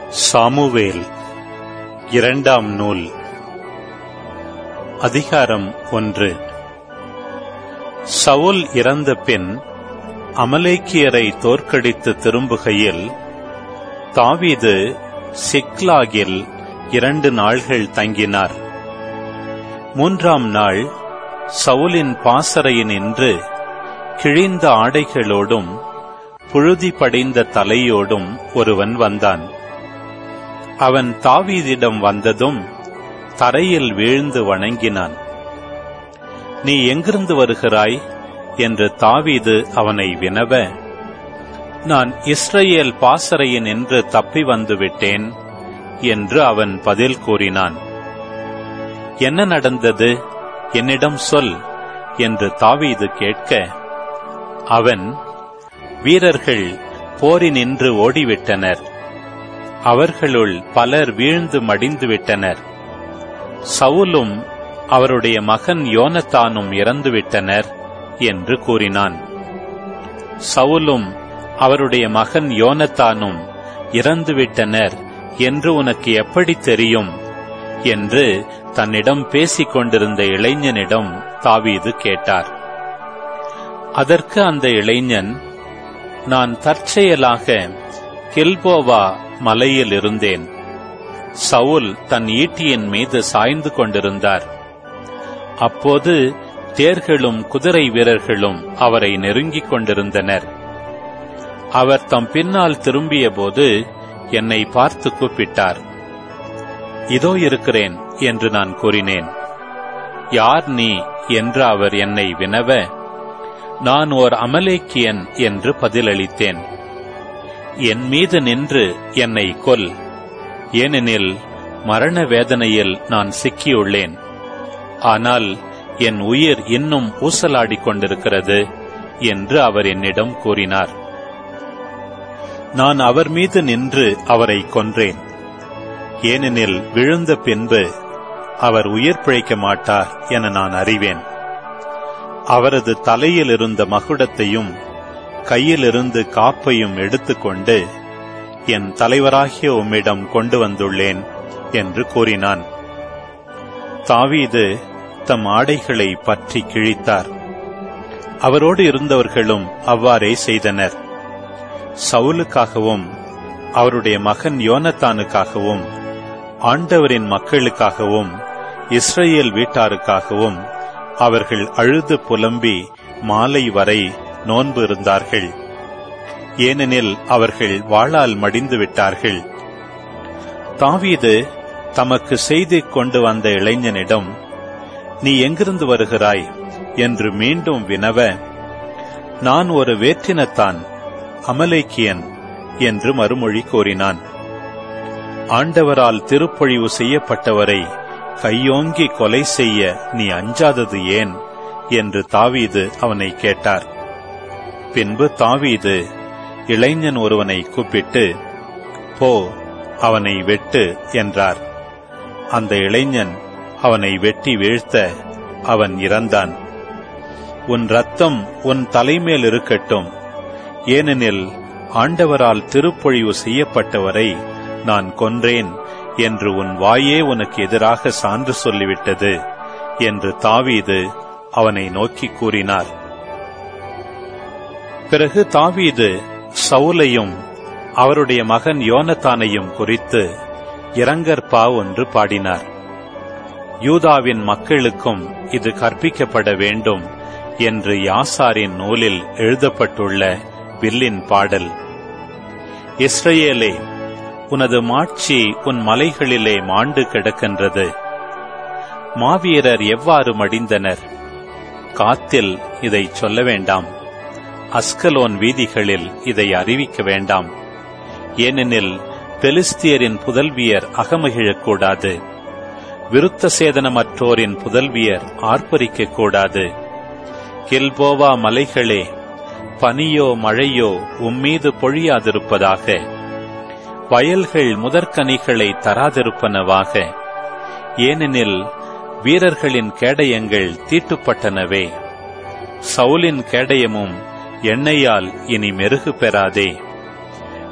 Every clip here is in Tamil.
சாமுவேல் இரண்டாம் நூல் அதிகாரம் ஒன்று சவுல் இறந்த பின் அமலேக்கியரை தோற்கடித்து திரும்புகையில் தாவீது சிக்லாகில் இரண்டு நாள்கள் தங்கினார் மூன்றாம் நாள் சவுலின் பாசறையினின்று கிழிந்த ஆடைகளோடும் புழுதி படிந்த தலையோடும் ஒருவன் வந்தான் அவன் தாவீதிடம் வந்ததும் தரையில் வீழ்ந்து வணங்கினான் நீ எங்கிருந்து வருகிறாய் என்று தாவீது அவனை வினவ நான் இஸ்ரேல் பாசறையின் என்று தப்பி வந்து விட்டேன் என்று அவன் பதில் கூறினான் என்ன நடந்தது என்னிடம் சொல் என்று தாவீது கேட்க அவன் வீரர்கள் போரினின்று ஓடிவிட்டனர் அவர்களுள் பலர் வீழ்ந்து மடிந்து விட்டனர் சவுலும் அவருடைய மகன் யோனத்தானும் இறந்துவிட்டனர் என்று கூறினான் சவுலும் அவருடைய மகன் யோனத்தானும் இறந்துவிட்டனர் என்று உனக்கு எப்படி தெரியும் என்று தன்னிடம் பேசிக் கொண்டிருந்த இளைஞனிடம் தாவீது கேட்டார் அதற்கு அந்த இளைஞன் நான் தற்செயலாக கில்போவா மலையில் இருந்தேன் சவுல் தன் ஈட்டியின் மீது சாய்ந்து கொண்டிருந்தார் அப்போது தேர்களும் குதிரை வீரர்களும் அவரை நெருங்கிக் கொண்டிருந்தனர் அவர் தம் பின்னால் திரும்பியபோது என்னை பார்த்து கூப்பிட்டார் இதோ இருக்கிறேன் என்று நான் கூறினேன் யார் நீ என்று அவர் என்னை வினவ நான் ஓர் அமலேக்கியன் என்று பதிலளித்தேன் என் மீது நின்று என்னை கொல் ஏனெனில் மரண வேதனையில் நான் சிக்கியுள்ளேன் ஆனால் என் உயிர் இன்னும் ஊசலாடிக் கொண்டிருக்கிறது என்று அவர் என்னிடம் கூறினார் நான் அவர் மீது நின்று அவரை கொன்றேன் ஏனெனில் விழுந்த பின்பு அவர் உயிர் பிழைக்க மாட்டார் என நான் அறிவேன் அவரது தலையில் இருந்த மகுடத்தையும் கையிலிருந்து காப்பையும் எடுத்துக்கொண்டு என் தலைவராகிய உம்மிடம் கொண்டு வந்துள்ளேன் என்று கூறினான் தாவீது தம் ஆடைகளை பற்றி கிழித்தார் அவரோடு இருந்தவர்களும் அவ்வாறே செய்தனர் சவுலுக்காகவும் அவருடைய மகன் யோனத்தானுக்காகவும் ஆண்டவரின் மக்களுக்காகவும் இஸ்ரேல் வீட்டாருக்காகவும் அவர்கள் அழுது புலம்பி மாலை வரை நோன்பு இருந்தார்கள் ஏனெனில் அவர்கள் வாளால் மடிந்து விட்டார்கள் தாவீது தமக்கு செய்தி கொண்டு வந்த இளைஞனிடம் நீ எங்கிருந்து வருகிறாய் என்று மீண்டும் வினவ நான் ஒரு வேற்றினத்தான் அமலேக்கியன் என்று மறுமொழி கூறினான் ஆண்டவரால் திருப்பொழிவு செய்யப்பட்டவரை கையோங்கி கொலை செய்ய நீ அஞ்சாதது ஏன் என்று தாவீது அவனை கேட்டார் பின்பு தாவீது இளைஞன் ஒருவனை கூப்பிட்டு போ அவனை வெட்டு என்றார் அந்த இளைஞன் அவனை வெட்டி வீழ்த்த அவன் இறந்தான் உன் ரத்தம் உன் தலைமேல் இருக்கட்டும் ஏனெனில் ஆண்டவரால் திருப்பொழிவு செய்யப்பட்டவரை நான் கொன்றேன் என்று உன் வாயே உனக்கு எதிராக சான்று சொல்லிவிட்டது என்று தாவீது அவனை நோக்கி கூறினார் பிறகு தாவீது சவுலையும் அவருடைய மகன் யோனத்தானையும் குறித்து இரங்கற்பா ஒன்று பாடினார் யூதாவின் மக்களுக்கும் இது கற்பிக்கப்பட வேண்டும் என்று யாசாரின் நூலில் எழுதப்பட்டுள்ள வில்லின் பாடல் இஸ்ரேலே உனது மாட்சி உன் மலைகளிலே மாண்டு கிடக்கின்றது மாவீரர் எவ்வாறு மடிந்தனர் காத்தில் இதை சொல்ல வேண்டாம் அஸ்கலோன் வீதிகளில் இதை அறிவிக்க வேண்டாம் ஏனெனில் பெலிஸ்தியரின் புதல்வியர் அகமகிழக்கூடாது விருத்த சேதனமற்றோரின் புதல்வியர் ஆர்ப்பரிக்க கூடாது கில்போவா மலைகளே பனியோ மழையோ உம்மீது பொழியாதிருப்பதாக வயல்கள் முதற்கனிகளை தராதிருப்பனவாக ஏனெனில் வீரர்களின் கேடயங்கள் தீட்டுப்பட்டனவே சவுலின் கேடயமும் எண்ணெயால் இனி மெருகு பெறாதே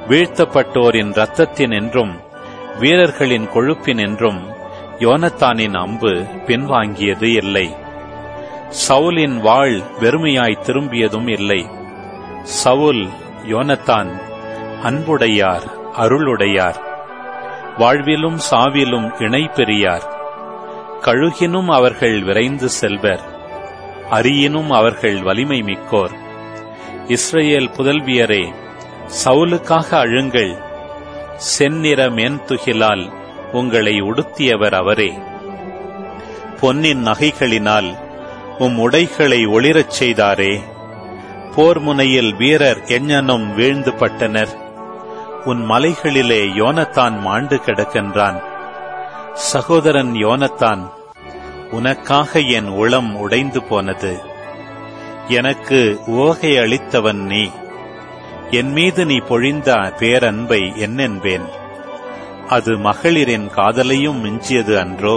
வீழ்த்தப்பட்டோரின் இரத்தத்தின் என்றும் வீரர்களின் கொழுப்பின் என்றும் யோனத்தானின் அம்பு பின்வாங்கியது இல்லை சவுலின் வாழ் வெறுமையாய் திரும்பியதும் இல்லை சவுல் யோனத்தான் அன்புடையார் அருளுடையார் வாழ்விலும் சாவிலும் இணை பெரியார் கழுகினும் அவர்கள் விரைந்து செல்வர் அரியினும் அவர்கள் வலிமை மிக்கோர் இஸ்ரேல் புதல்வியரே சவுலுக்காக அழுங்கள் செந்நிற மென்துகிலால் உங்களை உடுத்தியவர் அவரே பொன்னின் நகைகளினால் உம் உடைகளை ஒளிரச் செய்தாரே போர் முனையில் வீரர் எஞ்ஞனும் வீழ்ந்து பட்டனர் உன் மலைகளிலே யோனத்தான் மாண்டு கிடக்கின்றான் சகோதரன் யோனத்தான் உனக்காக என் உளம் உடைந்து போனது எனக்கு ஓகை அளித்தவன் நீ என் மீது நீ பொழிந்த பேரன்பை என்னென்பேன் அது மகளிரின் காதலையும் மிஞ்சியது அன்றோ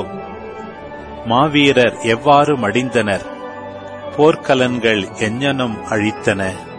மாவீரர் எவ்வாறு மடிந்தனர் போர்க்கலன்கள் எஞ்ஞனும் அழித்தன